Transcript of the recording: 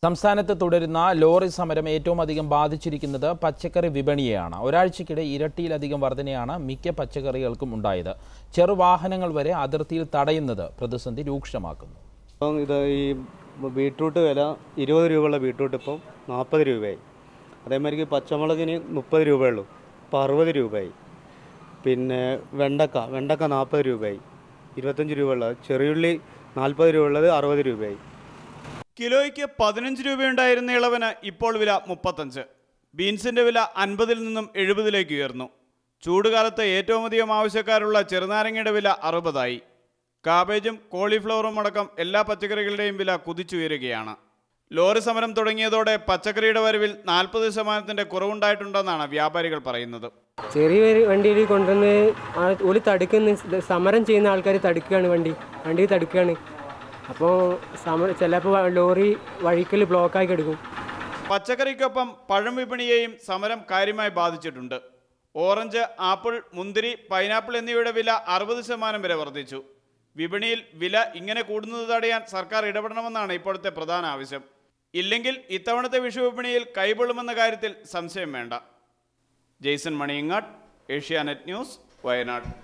സംസ്ഥാനത്ത് തുടരുന്ന ലോറി സമരം ഏറ്റവും അധികം ബാധിച്ചിരിക്കുന്നത് പച്ചക്കറി വിപണിയെയാണ് ഒരാഴ്ചക്കിടെ ഇരട്ടിയിലധികം വർധനയാണ് മിക്ക പച്ചക്കറികൾക്കും ഉണ്ടായത് ചെറുവാഹനങ്ങൾ വരെ അതിർത്തിയിൽ തടയുന്നത് പ്രതിസന്ധി രൂക്ഷമാക്കുന്നു ഇപ്പം ഇത് ഈ ബീട്രൂട്ട് വില ഇരുപത് രൂപയുള്ള ബീട്രൂട്ട് ഇപ്പം നാൽപ്പത് രൂപയായി അതേമാതിരി പച്ചമുളകിന് മുപ്പത് രൂപയുള്ളൂ ഇപ്പോൾ അറുപത് രൂപയായി പിന്നെ വെണ്ടക്ക വെണ്ടക്ക നാൽപ്പത് രൂപയായി ഇരുപത്തഞ്ച് രൂപയുള്ളത് ചെറിയുള്ളി നാൽപ്പത് രൂപയുള്ളത് അറുപത് രൂപയായി കിലോയ്ക്ക് പതിനഞ്ച് രൂപയുണ്ടായിരുന്ന ഇളവന് ഇപ്പോൾ വില മുപ്പത്തഞ്ച് ബീൻസിന്റെ വില അൻപതിൽ നിന്നും എഴുപതിലേക്ക് ഉയർന്നു ചൂടുകാലത്ത് ഏറ്റവും അധികം ആവശ്യക്കാരുള്ള ചെറുനാരങ്ങയുടെ വില അറുപതായി കാബേജും കോളിഫ്ലവറും അടക്കം എല്ലാ പച്ചക്കറികളുടെയും വില കുതിച്ചുയരുകയാണ് ലോറി സമരം തുടങ്ങിയതോടെ പച്ചക്കറിയുടെ വരവിൽ നാൽപ്പത് ശതമാനത്തിന്റെ കുറവുണ്ടായിട്ടുണ്ടെന്നാണ് വ്യാപാരികൾ പറയുന്നത് ചെറിയ ഒരു വണ്ടിയിൽ കൊണ്ടുവന്ന് ആ ഒരു തടുക്കുന്ന ഇത് സമരം ചെയ്യുന്ന ആൾക്കാർ തടുക്കുകയാണ് വണ്ടി വണ്ടി തടുക്കുകയാണ് അപ്പോൾ സമരം ചിലപ്പോൾ ലോറി വഴിക്കൽ ബ്ലോക്കായി കിടക്കും പച്ചക്കറിക്കൊപ്പം പഴം വിപണിയെയും സമരം കാര്യമായി ബാധിച്ചിട്ടുണ്ട് ഓറഞ്ച് ആപ്പിൾ മുന്തിരി പൈനാപ്പിൾ എന്നിവയുടെ വില അറുപത് ശതമാനം വരെ വർദ്ധിച്ചു വിപണിയിൽ വില ഇങ്ങനെ കൂടുന്നത് തടയാൻ സർക്കാർ ഇടപെടണമെന്നാണ് ഇപ്പോഴത്തെ പ്രധാന ആവശ്യം ഇല്ലെങ്കിൽ ഇത്തവണത്തെ വിഷു വിപണിയിൽ കൈകൊള്ളുമെന്ന കാര്യത്തിൽ സംശയം വേണ്ട ജെയ്സൺ മണിയങ്ങാട് ഏഷ്യാനെറ്റ് ന്യൂസ് വയനാട്